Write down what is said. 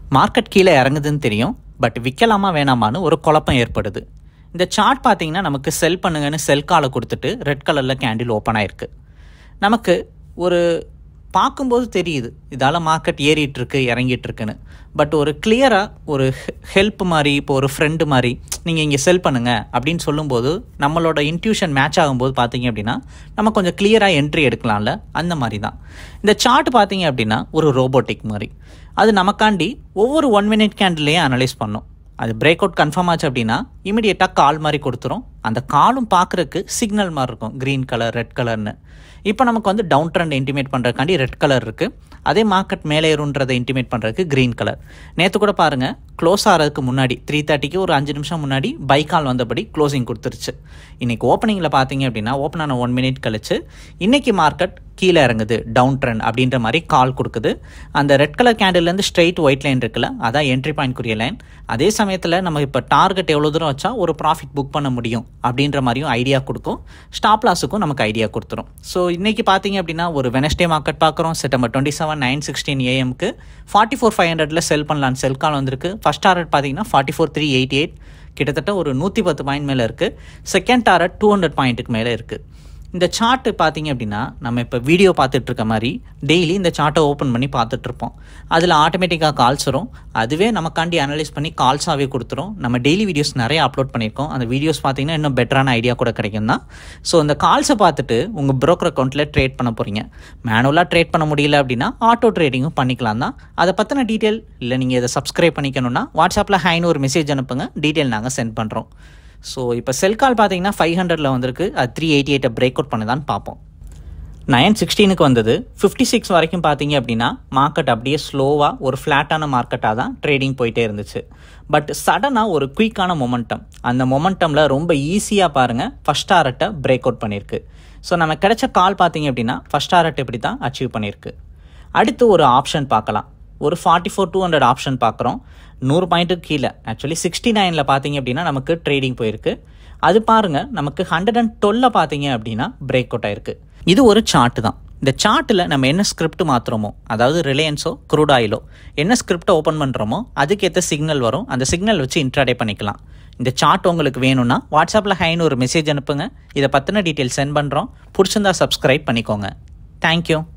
market கீழே இறங்குதுன்னு தெரியும் but விற்கலாமா வேணாமான்னு ஒரு குழப்பம் ஏற்படுது இந்த சார்ட் பார்த்தீங்கன்னா நமக்கு செல் பண்ணுங்கன்னு செல் காலை கொடுத்துட்டு ரெட் கலரில் கேண்டில் ஓப்பன் ஆயிருக்கு நமக்கு ஒரு பார்க்கும்போது தெரியுது இதால் மார்க்கெட் ஏறிட்டு இருக்கு இறங்கிட்டு இருக்குன்னு பட் ஒரு கிளியராக ஒரு ஹெல்ப் மாதிரி இப்போ ஒரு ஃப்ரெண்டு மாதிரி நீங்கள் இங்கே செல் பண்ணுங்க அப்படின்னு சொல்லும்போது நம்மளோட இன்ட்யூஷன் மேட்ச் ஆகும்போது பார்த்தீங்க அப்படின்னா நம்ம கொஞ்சம் கிளியராக என்ட்ரி எடுக்கலாம்ல அந்த மாதிரி தான் இந்த சார்ட் பார்த்தீங்க அப்படின்னா ஒரு ரோபோட்டிக் மாதிரி அது நமக்காண்டி ஒவ்வொரு ஒன் மினிட் கேண்டிலையும் அனலைஸ் பண்ணும் அது பிரேக் அவுட் கன்ஃபார்ம் ஆச்சு அப்படின்னா இமிடியேட்டாக கால் மாதிரி கொடுத்துரும் அந்த காலும் பார்க்குறக்கு சிக்னல் மாதிரி இருக்கும் க்ரீன் கலர் ரெட் கலர்னு இப்போ நமக்கு வந்து டவுன் ட்ரெண்ட் இன்டிமேட் பண்ணுறதுக்காண்டி ரெட் கலர் இருக்குது அதே மார்க்கெட் மேலே ஏறுன்றதை இன்டிமேட் பண்ணுறதுக்கு க்ரீன் கலர் நேற்று கூட பாருங்கள் க்ளோஸ் ஆகிறதுக்கு முன்னாடி த்ரீ தேர்ட்டிக்கு ஒரு அஞ்சு நிமிஷம் முன்னாடி பை கால் வந்தபடி க்ளோசிங் கொடுத்துருச்சு இன்றைக்கி ஓப்பனிங்கில் பார்த்தீங்க அப்படின்னா ஓப்பன் ஆன ஒன் மினிட் கழிச்சு இன்றைக்கி மார்க்கெட் கீழே இறங்குது டவுன் ட்ரெண்ட் அப்படின்ற மாதிரி கால் கொடுக்குது அந்த ரெட் கலர் கேண்டில்லேருந்து ஸ்ட்ரைட் ஒயிட் லைன் இருக்குல்ல அதான் என்ட்ரி பாயிண்ட் குறிய லைன் அதே சமயத்தில் நம்ம இப்போ டார்கெட் எவ்வளோ தூரம் வச்சா ஒரு ப்ராஃபிட் புக் பண்ண முடியும் அப்படின்ற மாதிரியும் ஐடியா கொடுக்கும் ஸ்டாப் லாஸுக்கும் நமக்கு ஐடியா கொடுத்துரும் ஸோ இன்றைக்கி பார்த்தீங்க அப்படின்னா ஒரு வெனஸ்டே மார்க்கெட் பார்க்குறோம் September twenty seven nine sixteen ஏஎம்க்கு ஃபார்ட்டி ஃபோர் ஃபைவ் ஹண்ட்ரட்ல செல் பண்ணலான்னு செல் கால் வந்திருக்கு ஃபஸ்ட் டாரட் பார்த்தீங்கன்னா forty four three eighty eight கிட்டத்தட்ட ஒரு நூற்றி பத்து பாயிண்ட் மேலே இருக்குது செகண்ட் டாரட் டூ ஹண்ட்ரட் பாயிண்ட்டுக்கு மேலே இருக்குது இந்த சார்ட்டு பார்த்தீங்க அப்படின்னா நம்ம இப்போ வீடியோ பார்த்துட்டு இருக்க மாதிரி டெய்லி இந்த சார்ட்டை ஓப்பன் பண்ணி பார்த்துட்ருப்போம் அதில் ஆட்டோமேட்டிக்காக கால்ஸ் வரும் அதுவே நமக்காண்டி அனலைஸ் பண்ணி கால்ஸாகவே கொடுத்துரும் நம்ம டெய்லி வீடியோஸ் நிறைய அப்லோட் பண்ணியிருக்கோம் அந்த வீடியோஸ் பார்த்தீங்கன்னா இன்னும் பெட்டரான ஐடியா கூட கிடைக்கும் தான் ஸோ இந்த கால்ஸை பார்த்துட்டு உங்கள் ப்ரோக்கர் அக்கௌண்ட்டில் ட்ரேட் பண்ண போகிறீங்க மேனுவலாக ட்ரேட் பண்ண முடியல அப்படின்னா ஆட்டோ ட்ரேடிங்கும் பண்ணிக்கலாம் தான் அதை பற்றின டீட்டெயில் இல்லை நீங்கள் இதை சப்ஸ்கிரைப் பண்ணிக்கணும்னா வாட்ஸ்அப்பில் ஹைன்னு ஒரு மெசேஜ் அனுப்புங்க டீட்டெயில் நாங்கள் சென்ட் பண்ணுறோம் ஸோ இப்போ செல் கால் பார்த்தீங்கன்னா ஃபைவ் ஹண்ட்ரடில் வந்திருக்கு அது த்ரீ எயிட்டி எயிட்டை பிரேக் அவுட் பண்ணுதான்னு பார்ப்போம் நைன் சிக்ஸ்டீனுக்கு வந்தது ஃபிஃப்டி சிக்ஸ் வரைக்கும் பார்த்தீங்க அப்படின்னா மார்க்கெட் அப்படியே ஸ்லோவாக ஒரு ஃப்ளாட்டான மார்க்கெட்டாக தான் ட்ரேடிங் போயிட்டே இருந்துச்சு பட் சடனாக ஒரு குயிக்கான மொமெண்டம் அந்த மொமெண்டமில் ரொம்ப ஈஸியாக பாருங்கள் ஃபஸ்ட் டாரட்டை பிரேக் அவுட் பண்ணியிருக்கு ஸோ நம்ம கிடைச்ச கால் பார்த்தீங்க அப்படின்னா ஃபஸ்ட் டாரட் இப்படி தான் அச்சீவ் பண்ணியிருக்கு அடுத்து ஒரு ஆப்ஷன் பார்க்கலாம் ஒரு forty four two hundred option பார்க்குறோம் நூறு பாயிண்ட்டுக்கு கீழே ஆக்சுவலி சிக்ஸ்டி நைனில் பார்த்தீங்க அப்படின்னா நமக்கு ட்ரேடிங் போயிருக்கு அது பாருங்கள் நமக்கு ஹண்ட்ரட் அண்ட் டுவெல்ல பார்த்தீங்க அப்படின்னா பிரேக் அவுட் ஆயிருக்கு இது ஒரு சார்ட் தான் இந்த சார்ட்டில் நம்ம என்ன ஸ்கிரிப்ட் மாற்றுறோமோ அதாவது ரிலையன்ஸோ க்ரூட் ஆயிலோ என்ன ஸ்கிரிப்டை ஓப்பன் பண்ணுறோமோ அதுக்கேற்ற சிக்னல் வரும் அந்த சிக்னல் வச்சு இன்ட்ராடே பண்ணிக்கலாம் இந்த சார்ட் உங்களுக்கு வேணும்னா வாட்ஸ்அப்பில் ஹைன்னு ஒரு மெசேஜ் அனுப்புங்க இதை பற்றின டீட்டெயில் சென்ட் பண்ணுறோம் பிடிச்சிருந்தா சப்ஸ்கிரைப் பண்ணிக்கோங்க தேங்க்யூ